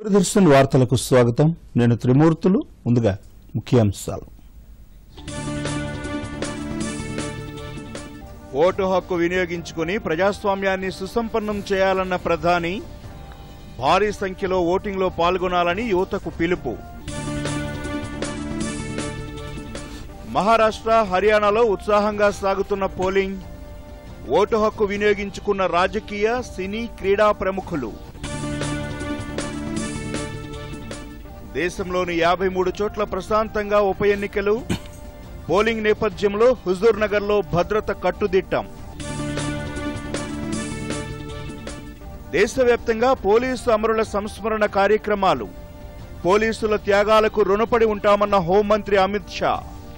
దూరదర్శన్ వార్తలకు స్వాగతం నేను త్రిమూర్తులు ముందుగా ముఖ్యాంశాలు ఓటు హక్కు వినియోగించుకుని ప్రజాస్వామ్యాన్ని సుసంపన్నం చేయాలన్న ప్రధాని భారీ సంఖ్యలో ఓటింగ్లో పాల్గొనాలని యువతకు పిలుపు మహారాష్ట్ర హర్యానాలో ఉత్సాహంగా సాగుతున్న పోలింగ్ ఓటు హక్కు వినియోగించుకున్న రాజకీయ సినీ క్రీడా ప్రముఖులు దేశంలోని యాభై మూడు చోట్ల ప్రశాంతంగా ఉప ఎన్నికలు పోలింగ్ నేపథ్యంలో హుజూర్ నగర్లో భద్రత కట్టుదిట్టం దేశవ్యాప్తంగా పోలీసు అమరుల సంస్మరణ కార్యక్రమాలు పోలీసుల త్యాగాలకు రుణపడి ఉంటామన్న హోంమంత్రి అమిత్ షా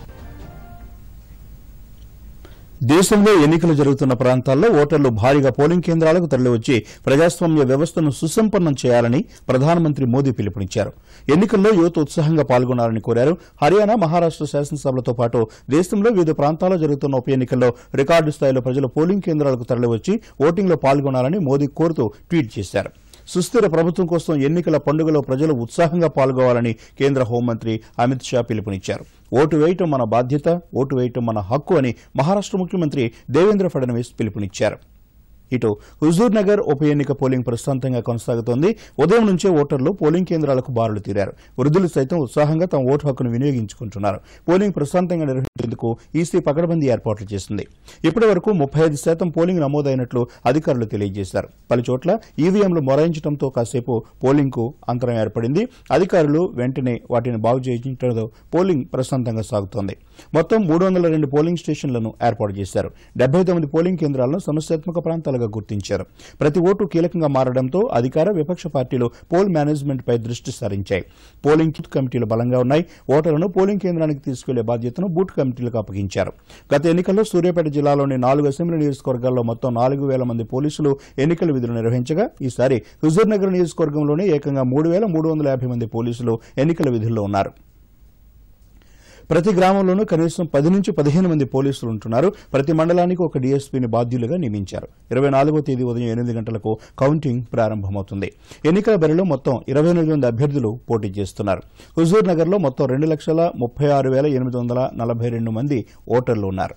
దేశంలో ఎన్నికలు జరుగుతున్న ప్రాంతాల్లో ఓటర్లు భారీగా పోలింగ్ కేంద్రాలకు తరలివచ్చి ప్రజాస్వామ్య వ్యవస్థను సుసంపన్నం చేయాలని ప్రధానమంత్రి మోదీ పిలుపునిచ్చారు ఎన్నికల్లో యువత ఉత్సాహంగా పాల్గొనాలని కోరారు హర్యానా మహారాష్ట శాసనసభలతో పాటు దేశంలో వివిధ ప్రాంతాల్లో జరుగుతున్న ఉప ఎన్నికల్లో రికార్డు స్థాయిలో ప్రజలు పోలింగ్ కేంద్రాలకు తరలివచ్చి ఓటింగ్లో పాల్గొనాలని మోదీ కోరుతూ ట్వీట్ చేశారు సుస్థిర ప్రభుత్వం కోసం ఎన్నికల పండుగలో ప్రజలు ఉత్సాహంగా పాల్గొవాలని కేంద్ర హోంమంత్రి అమిత్ షా పిలుపునిచ్చారు ఓటు వేయటం మన బాధ్యత ఓటు వేయటం మన హక్కు అని మహారాష్ట ముఖ్యమంత్రి దేవేంద్ర ఫడ్నవీస్ పిలుపునిచ్చారు ఇటు హుజూర్ నగర్ ఉప ఎన్నిక పోలింగ్ ప్రశాంతంగా కొనసాగుతోంది ఉదయం నుంచే ఓటర్లు పోలింగ్ కేంద్రాలకు బారులు తీరారు వృద్ధులు సైతం ఉత్సాహంగా తమ ఓటు హక్కును వినియోగించుకుంటున్నారు పోలింగ్ ప్రశాంతంగా నిర్వహించేందుకు ఈసీ పకడ్బందీ ఏర్పాట్లు చేసింది ఇప్పటి వరకు ముప్పై ఐదు శాతం పోలింగ్ నమోదైనట్లు అధికారులు తెలియజేశారు పలు చోట్ల ఈవీఎంలు మొరాయించడంతో కాసేపు పోలింగ్ కు అంతరం ఏర్పడింది అధికారులు వెంటనే వాటిని బాగు చేయించడంతో పోలింగ్ ప్రశాంతంగా సాగుతోంది మొత్తం మూడు వందల రెండు పోలింగ్ స్టేషన్లను ఏర్పాటు చేశారు డెబ్బై తొమ్మిది పోలింగ్ కేంద్రాలను సమస్యాత్మక ప్రాంతాలుగా గుర్తించారు ప్రతి ఓటు కీలకంగా మారడంతో అధికార విపక్ష పార్టీలు పోల్ మేనేజ్మెంట్ పై దృష్టి సారించాయి పోలింగ్ బూత్ కమిటీలు బలంగా ఉన్నాయి ఓటర్లను పోలింగ్ కేంద్రానికి తీసుకెళ్లే బాధ్యతను బూత్ కమిటీలకు అప్పగించారు గత ఎన్నికల్లో సూర్యాపేట జిల్లాలోని నాలుగు అసెంబ్లీ నియోజకవర్గాల్లో మొత్తం నాలుగు వేల మంది పోలీసులు ఎన్నికల విధులు నిర్వహించగా ఈసారి హుజూర్ నగర్ నియోజకవర్గంలోనే ఏకంగా మూడు వేల మూడు వందల యాభై మంది పోలీసులు ఎన్నికల విధుల్లో ఉన్నారు ప్రతి గ్రామంలోనూ కనీసం పది నుంచి పదిహేను మంది పోలీసులు ఉంటున్నారు ప్రతి మండలానికి ఒక డీఎస్పీని బాధ్యులుగా నియమించారు ఇరవై నాలుగో తేదీ ఉదయం ఎనిమిది గంటలకు కౌంటింగ్ ప్రారంభమవుతుంది ఎన్నికల బరిలో మొత్తం ఇరవై ఎనిమిది మంది అభ్యర్థులు పోటీ చేస్తున్నారు హుజూర్ నగర్లో మొత్తం రెండు లక్షల ముప్పై ఆరు వేల ఎనిమిది వందల నలభై రెండు మంది ఓటర్లు ఉన్నారు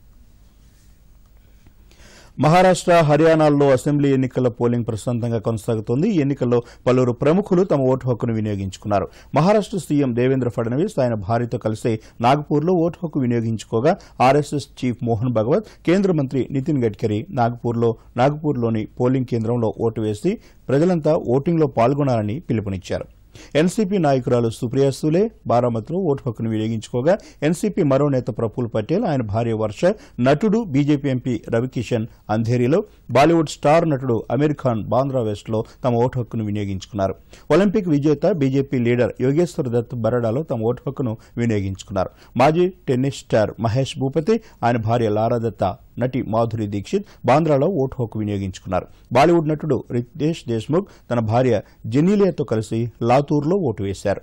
మహారాష్ట హర్యానాల్లో అసెంబ్లీ ఎన్నికల పోలింగ్ ప్రశాంతంగా కొనసాగుతోంది ఈ ఎన్నికల్లో పలువురు ప్రముఖులు తమ ఓటు హక్కును వినియోగించుకున్నారు మహారాష్ట సీఎం దేవేంద్ర ఫడ్నవీస్ ఆయన భార్యతో కలిసి నాగపూర్లో ఓటు హక్కు వినియోగించుకోగా ఆర్ఎస్ఎస్ చీఫ్ మోహన్ భగవత్ కేంద్ర మంత్రి నితిన్ గడ్కరీ నాగపూర్లో నాగపూర్లోని పోలింగ్ కేంద్రంలో ఓటు వేసి ప్రజలంతా ఓటింగ్లో పాల్గొనాలని పిలుపునిచ్చారు ఎన్సీపీ నాయకురాలు సుప్రియా సూలే బారామతిలో ఓటు హక్కును వినియోగించుకోగా ఎన్సీపీ మరో నేత ప్రఫుల్ పటేల్ ఆయన భార్య వర్ష నటుడు BJP MP Ravi Kishan అంధేరిలో Bollywood star నటుడు అమీర్ ఖాన్ బాంద్రా వెస్ట్లో తమ ఓటు హక్కును వినియోగించుకున్నారు ఒలింపిక్ విజేత బీజేపీ లీడర్ యోగేశ్వర్ దత్ బరడాలో తమ ఓటు హక్కును వినియోగించుకున్నారు మాజీ టెన్నిస్ స్టార్ మహేష్ భూపతి ఆయన భార్య లారా దత్తా నటి మాధురి దీక్షిత్ బాంద్రాలో ఓటు హక్కు వినియోగించుకున్నారు బాలీవుడ్ నటుడు రితేష్ దేశ్ముఖ్ తన భార్య జెనీలియాతో కలిసి లాతూర్లో ఓటు వేశారు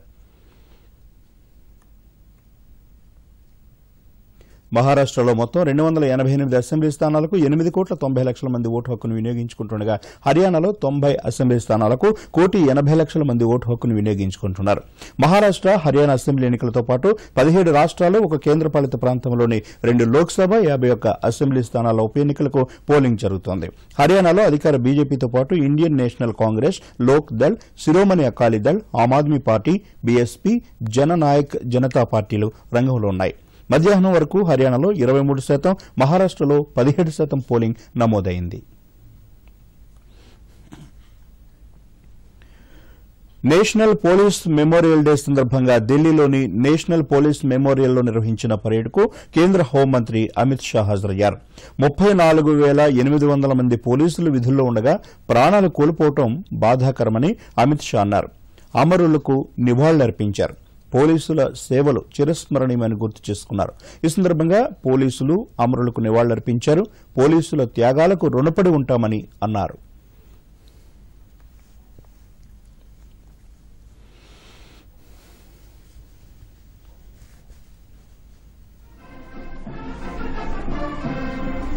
మహారాష్టలో మొత్తం రెండు వందల ఎనభై ఎనిమిది అసెంబ్లీ స్థానాలకు ఎనిమిది కోట్ల తొంభై లక్షల మంది ఓటు హక్కును వినియోగించుకుంటుండగా హర్యానాలో తొంభై అసెంబ్లీ స్థానాలకు కోటి ఎనభై లక్షల మంది ఓటు హక్కును వినియోగించుకుంటున్నారు మహారాష్ట హర్యానా అసెంబ్లీ ఎన్నికలతో పాటు పదిహేడు రాష్ట్రాలు ఒక కేంద్రపాలిత ప్రాంతంలోని రెండు లోక్సభ యాభై ఒక్క అసెంబ్లీ స్థానాల ఉప ఎన్నికలకు పోలింగ్ జరుగుతోంది హర్యానాలో అధికార బీజేపీతో పాటు Indian National Congress Lok Dal Shiromani Akali Dal Aam Aadmi party BSP Jannayak Janta పార్టీలు రంగంలో ఉన్నాయి మధ్యాహ్నం వరకు హర్యానాలో ఇరవై మూడు శాతం మహారాష్టలో పదిహేడు శాతం పోలింగ్ నమోదైంది నేషనల్ పోలీస్ మెమోరియల్ డే సందర్భంగా ఢిల్లీలోని నేషనల్ పోలీస్ మెమోరియల్లో నిర్వహించిన పరేడ్కు కేంద్ర హోంమంత్రి అమిత్ షా హాజరయ్యారు ముప్పై నాలుగు వేల ఎనిమిది వందల మంది పోలీసులు విధుల్లో ఉండగా ప్రాణాలు కోల్పోవటం బాధాకరమని అమిత్ షా అన్నారు అమరులకు నివాళులర్పించారు పోలీసుల సేవలు చిరస్మరణీయమని గుర్తు చేసుకున్నారు ఈ సందర్భంగా పోలీసులు అమరులకు నివాళులర్పించారు పోలీసుల త్యాగాలకు రుణపడి ఉంటామని అన్నారు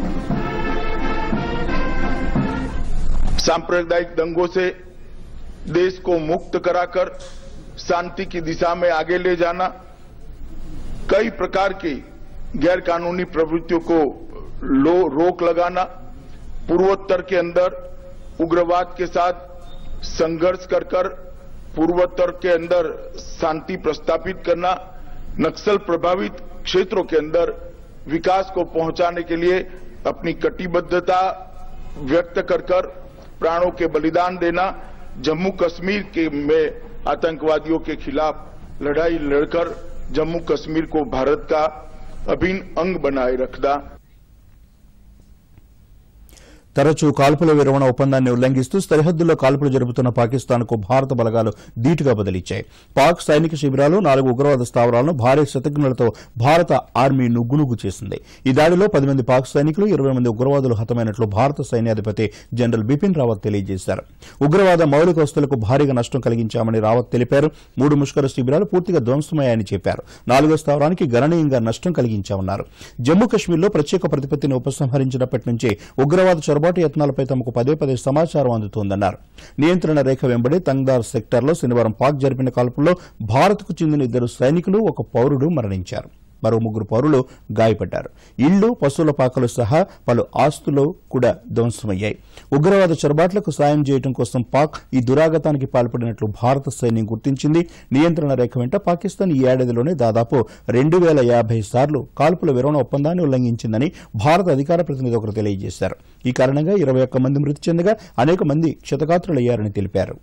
सांप्रदायिक दंगों से देश को मुक्त कराकर शांति की दिशा में आगे ले जाना कई प्रकार की गैर कानूनी प्रवृत्तियों को लो रोक लगाना पूर्वोत्तर के अंदर उग्रवाद के साथ संघर्ष कर कर पूर्वोत्तर के अंदर शांति प्रस्तापित करना नक्सल प्रभावित क्षेत्रों के अंदर विकास को पहुंचाने के लिए अपनी कटिबद्धता व्यक्त कर कर प्राणों के बलिदान देना जम्मू कश्मीर के में आतंकवादियों के खिलाफ लड़ाई लड़कर जम्मू कश्मीर को भारत का अभिन्न अंग बनाए रखना తరచూ కాల్పుల విరమణ ఒప్పందాన్ని ఉల్లంఘిస్తూ సరిహద్దుల్లో కాల్పులు జరుపుతున్న పాకిస్తాన్కు భారత బలగాలు ధీటుగా బదిలిచ్చాయి పాక్ సైనిక శిబిరాలు నాలుగు ఉగ్రవాద స్థావరాలను భారీ శతఘ్నులతో భారత ఆర్మీ నుగ్గునుగ్గు చేసింది ఈ దాడిలో పది మంది పాక్ సైనికులు ఇరవై మంది ఉగ్రవాదులు హతమైనట్లు భారత సైన్యాధిపతి జనరల్ బిపిన్ రావత్ తెలియజేశారు ఉగ్రవాద మౌలిక వస్తువులకు భారీగా నష్టం కలిగించామని రావత్ తెలిపారు మూడు ముష్కర శిబిరాలు పూర్తిగా ధ్వంసమయ్యాయని చెప్పారు నాలుగో స్థావరానికి గణనీయంగా నష్టం కలిగించామన్నారు జమ్మూ కశ్మీర్లో ప్రత్యేక ప్రతిపత్తిని ఉపసంహరించినప్పటి నుంచి ఉగ్రవాద చొరబాటు యత్నాలపై తమకు పదే పదే సమాచారం అందుతోందన్నారు నియంత్రణ రేఖ వెంబడి తంగ్దార్ సెక్టార్లో శనివారం పాక్ జరిపిన కాల్పుల్లో భారత్కు చెందిన ఇద్దరు సైనికులు ఒక పౌరుడు మరణించారు మరో ముగ్గురు పౌరులు గాయపడ్డారు ఇళ్లు పశువుల పాకలు సహా పలు ఆస్తులు కూడా ధ్వంసమయ్యాయి ఉగ్రవాద చొరబాట్లకు సాయం చేయడం కోసం పాక్ ఈ దురాగతానికి పాల్పడినట్లు భారత సైన్యం గుర్తించింది నియంత్రణ రేఖ వెంట పాకిస్తాన్ ఈ ఏడాదిలోనే దాదాపు రెండు వేల యాభై సార్లు కాల్పుల విరమణ ఒప్పందాన్ని ఉల్లంఘించిందని భారత అధికార ప్రతినిధి ఒకరు తెలియజేశారు ఈ కారణంగా ఇరవై ఒక్క మంది మృతి చెందగా అనేక మంది క్షతగాత్రులయ్యారని తెలిపారు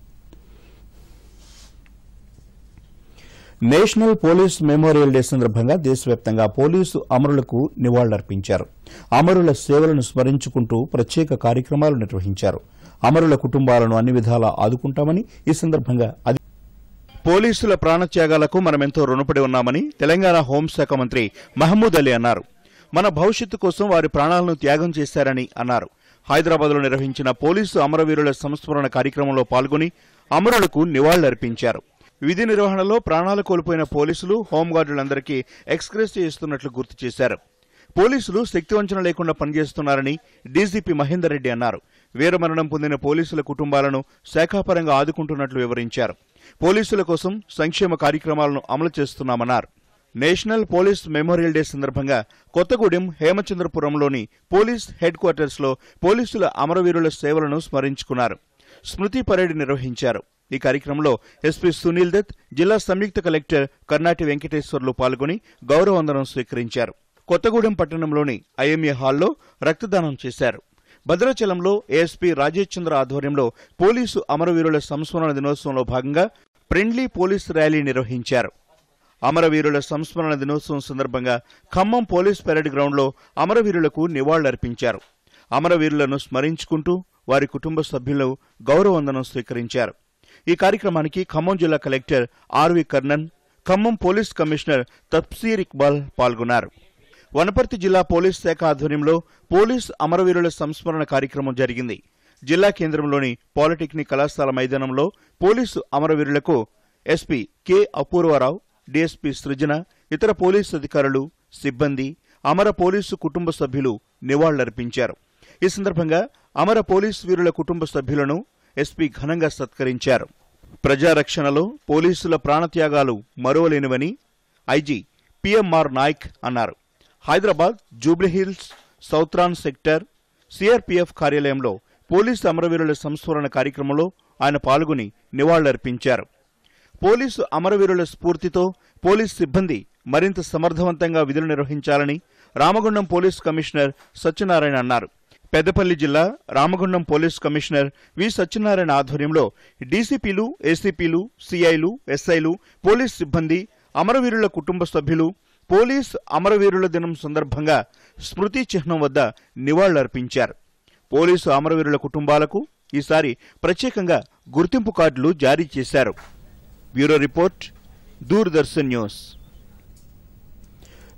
నేషనల్ పోలీస్ మెమోరియల్ డే సందర్భంగా దేశవ్యాప్తంగా పోలీసు అమరులకు నివాళులర్పించారు అమరుల సేవలను స్మరించుకుంటూ ప్రత్యేక కార్యక్రమాలు నిర్వహించారు అమరుల కుటుంబాలను అన్ని విధాలా ఆదుకుంటామని ఈ సందర్భంగా అధి- పోలీసుల ప్రాణత్యాగాలకు మనమెంతో రుణపడి ఉన్నామని తెలంగాణ హోంశాఖ మంత్రి మహమూద్ అలీ అన్నారు మన భవిష్యత్తు కోసం వారి ప్రాణాలను త్యాగం చేశారని అన్నారు హైదరాబాద్లో నిర్వహించిన పోలీసు అమరవీరుల సంస్మరణ కార్యక్రమంలో పాల్గొని అమరులకు నివాళులర్పించారు విధి నిర్వహణలో ప్రాణాలు కోల్పోయిన పోలీసులు హోంగార్డులందరికీ ఎక్స్గ్రెస్ చేస్తున్నట్లు గుర్తు చేశారు పోలీసులు శక్తివంచన లేకుండా పనిచేస్తున్నారని డీజీపీ మహేందర్ రెడ్డి అన్నారు వీరమరణం పొందిన పోలీసుల కుటుంబాలను శాఖాపరంగా ఆదుకుంటున్నట్లు వివరించారు పోలీసుల కోసం సంక్షేమ కార్యక్రమాలను అమలు చేస్తున్నామన్నారు నేషనల్ పోలీస్ మెమోరియల్ డే సందర్భంగా కొత్తగూడెం హేమచంద్రపురంలోని పోలీస్ హెడ్ క్వార్టర్స్ లో పోలీసుల అమరవీరుల సేవలను స్మరించుకున్నారు స్మృతి పరేడ్ నిర్వహించారు ఈ కార్యక్రమంలో ఎస్పీ సునీల్ దత్ జిల్లా సంయుక్త కలెక్టర్ కర్నాటి వెంకటేశ్వర్లు పాల్గొని గౌరవవందనం స్వీకరించారు కొత్తగూడెం పట్టణంలోని ఐఎంఏ హాల్లో రక్తదానం చేశారు భద్రాచలంలో ఏఎస్పీ రాజేష్ చంద్ర ఆధ్వర్యంలో పోలీసు అమరవీరుల సంస్మరణ దినోత్సవంలో భాగంగా ఫ్రెండ్లీ పోలీస్ ర్యాలీ నిర్వహించారు అమరవీరుల సంస్మరణ దినోత్సవం సందర్భంగా ఖమ్మం పోలీస్ పెరేడ్ గ్రౌండ్లో అమరవీరులకు నివాళులర్పించారు అమరవీరులను స్మరించుకుంటూ వారి కుటుంబ సభ్యులు గౌరవవందనం స్వీకరించారు ఈ కార్యక్రమానికి ఖమ్మం జిల్లా collector RV Karnan Khammam police commissioner Tafseer Iqbal పాల్గొన్నారు వనపర్తి జిల్లా పోలీస్ శాఖ ఆధ్వర్యంలో పోలీస్ అమరవీరుల సంస్మరణ కార్యక్రమం జరిగింది జిల్లా కేంద్రంలోని పాలిటెక్నిక్ కళాశాల మైదానంలో పోలీసు అమరవీరులకు ఎస్పీ కె అపూర్వరావు డీఎస్పీ సృజన ఇతర పోలీసు అధికారులు సిబ్బంది అమర పోలీసు కుటుంబ సభ్యులు నివాళులర్పించారు ఈ సందర్భంగా అమర పోలీసు వీరుల కుటుంబ సభ్యులను ఎస్పీ ఘనంగా సత్కరించారు ప్రజారక్షణలో పోలీసుల ప్రాణత్యాగాలు మరువలేనివని ఐజీ పిఎంఆర్ నాయక్ అన్నారు Hyderabad Jubilee Hills southern sector CRPF కార్యాలయంలో పోలీసు అమరవీరుల సంస్మరణ కార్యక్రమంలో ఆయన పాల్గొని నివాళులర్పించారు పోలీసు అమరవీరుల స్ఫూర్తితో పోలీస్ సిబ్బంది మరింత సమర్థవంతంగా విధులు నిర్వహించాలని రామగుండం పోలీస్ కమిషనర్ సత్యనారాయణ అన్నారు పెద్దపల్లి జిల్లా Ramagundam police commissioner V Satyanarayana ఆధ్వర్యంలో డీసీపీలు ఏసీపీలు సిఐలు ఎస్ఐలు పోలీస్ సిబ్బంది అమరవీరుల కుటుంబ సభ్యులు పోలీస్ అమరవీరుల దినం సందర్భంగా స్మృతి చిహ్నం వద్ద నివాళులర్పించారు పోలీసు అమరవీరుల కుటుంబాలకు ఈసారి ప్రత్యేకంగా గుర్తింపు కార్డులు జారీ చేశారు బ్యూరో రిపోర్ట్ దూరదర్శన్ న్యూస్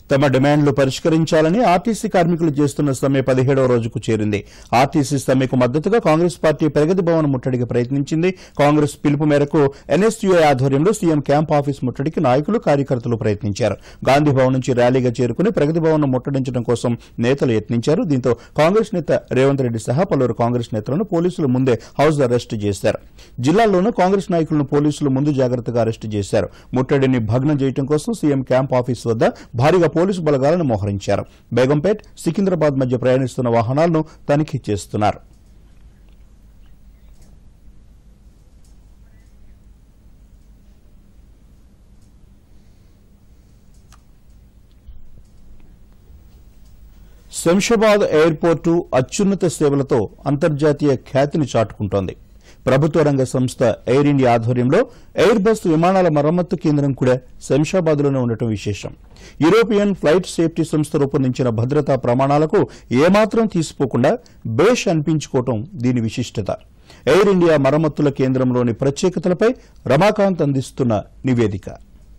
తమ డిమాండ్లు పరిష్కరించాలని ఆర్టీసీ కార్మికులు చేస్తున్న సమ్మె పదిహేడవ రోజుకు చేరింది ఆర్టీసీ సమ్మెకు మద్దతుగా కాంగ్రెస్ పార్టీ ప్రగతి భవన్ ముట్టడికి ప్రయత్నించింది కాంగ్రెస్ పిలుపు మేరకు ఎన్ఎస్యూఐ ఆధ్వర్యంలో సీఎం క్యాంప్ ఆఫీస్ ముట్టడికి నాయకులు కార్యకర్తలు ప్రయత్నించారు గాంధీ భవన్ నుంచి ర్యాలీగా చేరుకుని ప్రగతి భవన్ ముట్టడించడం కోసం నేతలు యత్నించారు దీంతో కాంగ్రెస్ నేత రేవంత్ రెడ్డి సహా పలువురు కాంగ్రెస్ నేతలను పోలీసులు ముందే హౌస్ అరెస్ట్ చేశారు జిల్లాల్లోనూ కాంగ్రెస్ నాయకులను పోలీసులు ముందు జాగ్రత్తగా అరెస్టు చేశారు ముట్టడిని భగ్నం చేయడం కోసం సీఎం క్యాంప్ ఆఫీస్ వద్ద భారీగా పోలీసు బలగాలను మోహరించారు బేగంపేట్ సికింద్రాబాద్ మధ్య ప్రయాణిస్తున్న వాహనాలను తనిఖీ చేస్తున్నారు శంషాబాద్ ఎయిర్పోర్టు అత్యున్నత సేవలతో అంతర్జాతీయ ఖ్యాతిని చాటుకుంటోంది ప్రభుత్వ రంగ సంస్థ ఎయిర్ ఇండియా ఆధ్వర్యంలో ఎయిర్ బస్ విమానాల మరమ్మత్తు కేంద్రం కూడా శంషాబాద్లోనే ఉండటం విశేషం యూరోపియన్ ఫ్లైట్ సేఫ్టీ సంస్థ రూపొందించిన భద్రతా ప్రమాణాలకు ఏమాత్రం తీసిపోకుండా బేష్ అనిపించుకోవటం దీని విశిష్టత ఎయిర్ ఇండియా మరమ్మతుల కేంద్రంలోని ప్రత్యేకతలపై రమాకాంత్ అందిస్తున్న నివేదిక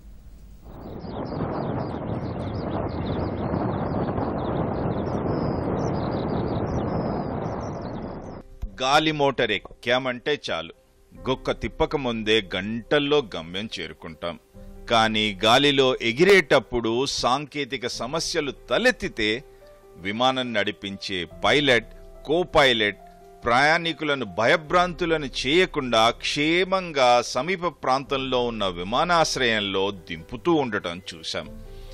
గాలి మోటార్ ఎక్కామంటే చాలు గొక్క తిప్పక ముందే గంటల్లో గమ్యం చేరుకుంటాం కానీ గాలిలో ఎగిరేటప్పుడు సాంకేతిక సమస్యలు తలెత్తితే విమానం నడిపించే పైలట్ కో పైలట్ ప్రయాణికులను భయభ్రాంతులను చేయకుండా క్షేమంగా సమీప ప్రాంతంలో ఉన్న విమానాశ్రయంలో దింపుతూ ఉండటం చూశాం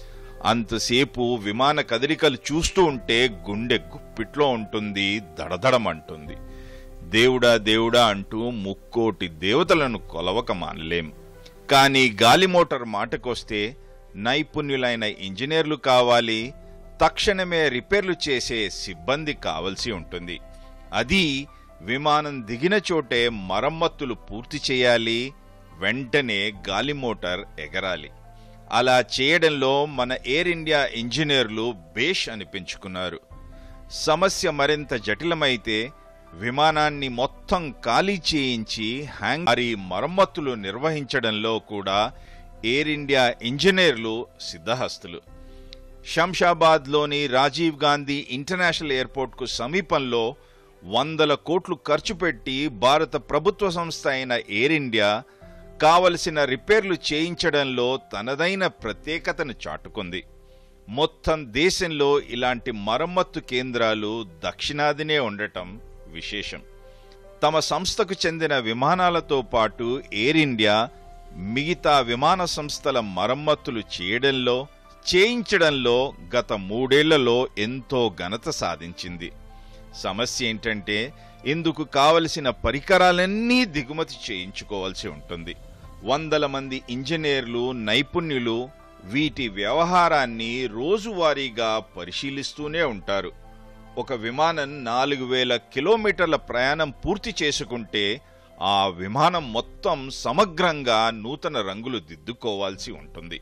అంతసేపు విమాన కదలికలు చూస్తూ ఉంటే గుండె గుప్పిట్లో ఉంటుంది దడదడమంటుంది దేవుడా దేవుడా అంటూ ముక్కోటి దేవతలను కొలవక మానలేం కానీ గాలి మోటార్ మాటకొస్తే నైపుణ్యులైన ఇంజనీర్లు కావాలి తక్షణమే రిపేర్లు చేసే సిబ్బంది కావలసి ఉంటుంది అది విమానం దిగిన చోటే మరమ్మతులు పూర్తి చేయాలి వెంటనే గాలి మోటార్ ఎగరాలి అలా చేయడంలో మన ఎయిర్ ఇండియా ఇంజనీర్లు బేష్ అనిపించుకున్నారు సమస్య మరింత జటిలమైతే విమానాన్ని మొత్తం ఖాళీ చేయించి హ్యాంగ్ మరి మరమ్మతులు నిర్వహించడంలో కూడా ఎయిర్ ఇండియా ఇంజనీర్లు సిద్ధహస్తులు శంషాబాద్లోని రాజీవ్ గాంధీ ఇంటర్నేషనల్ ఎయిర్పోర్ట్కు సమీపంలో వందల కోట్లు ఖర్చు పెట్టి భారత ప్రభుత్వ సంస్థ అయిన ఎయిర్ ఇండియా కావలసిన రిపేర్లు చేయించడంలో తనదైన ప్రత్యేకతను చాటుకుంది మొత్తం దేశంలో ఇలాంటి మరమ్మత్తు కేంద్రాలు దక్షిణాదినే ఉండటం విశేషం తమ సంస్థకు చెందిన విమానాలతో పాటు ఎయిర్ ఇండియా మిగతా విమాన సంస్థల మరమ్మతులు చేయడంలో చేయించడంలో గత మూడేళ్లలో ఎంతో ఘనత సాధించింది సమస్య ఏంటంటే ఇందుకు కావలసిన పరికరాలన్నీ దిగుమతి చేయించుకోవాల్సి ఉంటుంది వందల మంది ఇంజనీర్లు నైపుణ్యులు వీటి వ్యవహారాన్ని రోజువారీగా పరిశీలిస్తూనే ఉంటారు ఒక విమానం నాలుగు వేల కిలోమీటర్ల ప్రయాణం పూర్తి చేసుకుంటే ఆ విమానం మొత్తం సమగ్రంగా నూతన రంగులు దిద్దుకోవాల్సి ఉంటుంది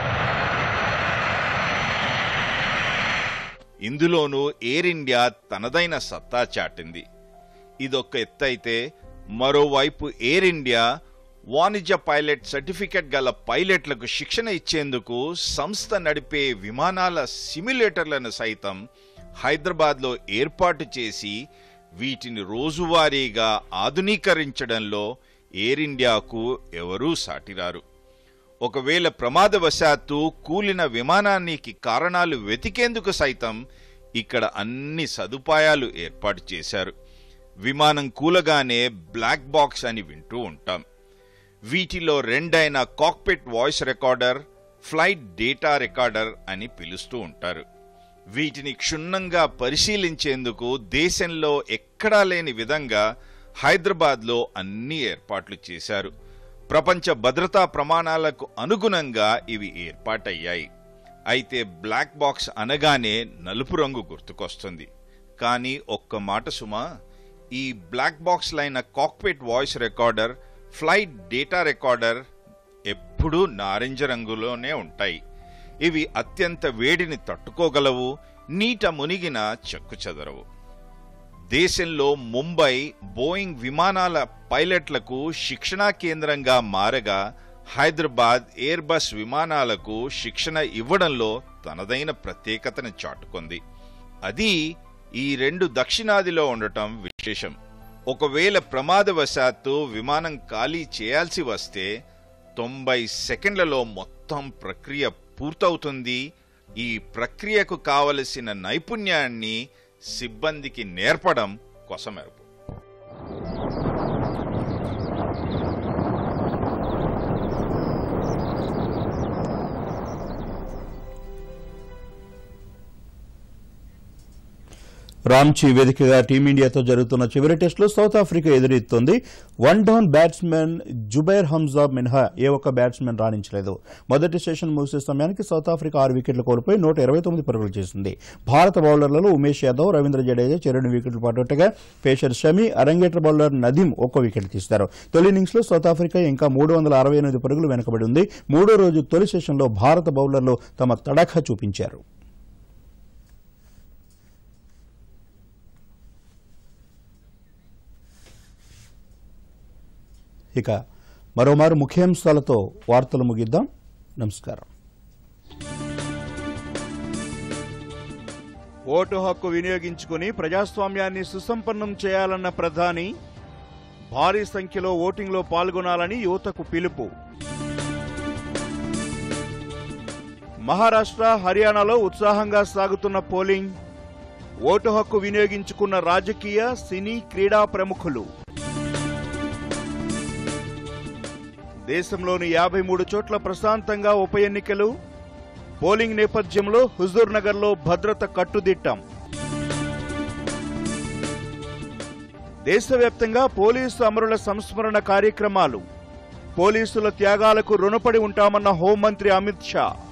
ఇందులోనూ ఎయిర్ ఇండియా తనదైన సత్తా చాటింది ఇదొక ఎత్తైతే మరోవైపు ఎయిర్ ఇండియా వాణిజ్య పైలట్ సర్టిఫికెట్ గల పైలట్లకు శిక్షణ ఇచ్చేందుకు సంస్థ నడిపే విమానాల సిమ్యులేటర్లను సైతం హైదరాబాద్లో ఏర్పాటు చేసి వీటిని రోజువారీగా ఆధునీకరించడంలో ఎయిర్ ఇండియాకు ఎవరూ సాటిరారు ఒకవేళ ప్రమాదవశాత్తు కూలిన విమానానికి కారణాలు వెతికేందుకు సైతం ఇక్కడ అన్ని సదుపాయాలు ఏర్పాటు చేశారు విమానం కూలగానే బ్లాక్ బాక్స్ అని వింటూ ఉంటాం వీటిలో రెండైన cockpit voice recorder flight data recorder అని పిలుస్తూ ఉంటారు వీటిని క్షుణ్ణంగా పరిశీలించేందుకు దేశంలో ఎక్కడా లేని విధంగా హైదరాబాద్లో అన్ని ఏర్పాట్లు చేశారు ప్రపంచ భద్రతా ప్రమాణాలకు అనుగుణంగా ఇవి ఏర్పాటయ్యాయి అయితే బ్లాక్ బాక్స్ అనగానే నలుపు రంగు గుర్తుకొస్తుంది కానీ ఒక్క మాట సుమా ఈ బ్లాక్ బాక్స్ లైన cockpit voice recorder flight data recorder ఎప్పుడూ నారింజ రంగులోనే ఉంటాయి ఇవి అత్యంత వేడిని తట్టుకోగలవు నీట మునిగిన చెక్కు చెదరవు దేశంలో ముంబై బోయింగ్ విమానాల పైలట్లకు శిక్షణా కేంద్రంగా మారగా హైదరాబాద్ ఎయిర్ బస్ విమానాలకు శిక్షణ ఇవ్వడంలో తనదైన ప్రత్యేకతను చాటుకుంది అది ఈ రెండు దక్షిణాదిలో ఉండటం విశేషం ఒకవేళ ప్రమాదవశాత్తు విమానం ఖాళీ చేయాల్సి వస్తే తొంభై సెకండ్లలో మొత్తం ప్రక్రియ పూర్తవుతుంది ఈ ప్రక్రియకు కావలసిన నైపుణ్యాన్ని సిబ్బందికి నేర్పడం కొసమెరుపు రాంచీ వేదికగా టీమిండియాతో జరుగుతున్న చివరి టెస్టులో సౌత్ ఆఫ్రికా ఎదురెత్తుంది one down batsmen Zubayr Hamza మినహా ఏ ఒక్క బ్యాట్స్మెన్ రాణించలేదు మొదటి సెషన్ ముగిసే సమయానికి సౌత్ ఆఫ్రికా ఆరు వికెట్లు కోల్పోయి నూట ఇరవై తొమ్మిది పరుగులు చేసింది భారత బౌలర్లలో ఉమేష్ యాదవ్ రవీంద్ర జడేజా చెరుడు వికెట్లు పట్టుగా పేసర్ షమి అరంగేట్ర బౌలర్ నదీం ఒక్కో వికెట్ తీస్తారు తొలి ఇన్నింగ్స్ లో సౌత్ ఆఫ్రికా ఇంకా మూడు వందల అరవై ఎనిమిది పరుగులు వెనుకబడి ఉంది మూడో రోజు తొలి సెషన్లో భారత బౌలర్లు తమ తడఖా చూపించారు ఇక మరోమారు ముఖ్యాంశాలతో వార్తలు ముగిద్దాం నమస్కారం ఓటు హక్కు వినియోగించుకుని ప్రజాస్వామ్యాన్ని సుసంపన్నం చేయాలన్న ప్రధాని భారీ సంఖ్యలో ఓటింగ్లో పాల్గొనాలని యువతకు పిలుపు మహారాష్ట్ర హర్యానాలో ఉత్సాహంగా సాగుతున్న పోలింగ్ ఓటు హక్కు వినియోగించుకున్న రాజకీయ సినీ క్రీడా ప్రముఖులు దేశంలోని యాభై మూడు చోట్ల ప్రశాంతంగా ఉప ఎన్నికలు పోలింగ్ నేపథ్యంలో హుజూర్ నగర్లో భద్రత కట్టుదిట్టం దేశవ్యాప్తంగా పోలీసు అమరుల సంస్మరణ కార్యక్రమాలు పోలీసుల త్యాగాలకు రుణపడి ఉంటామన్న హోంమంత్రి అమిత్ షా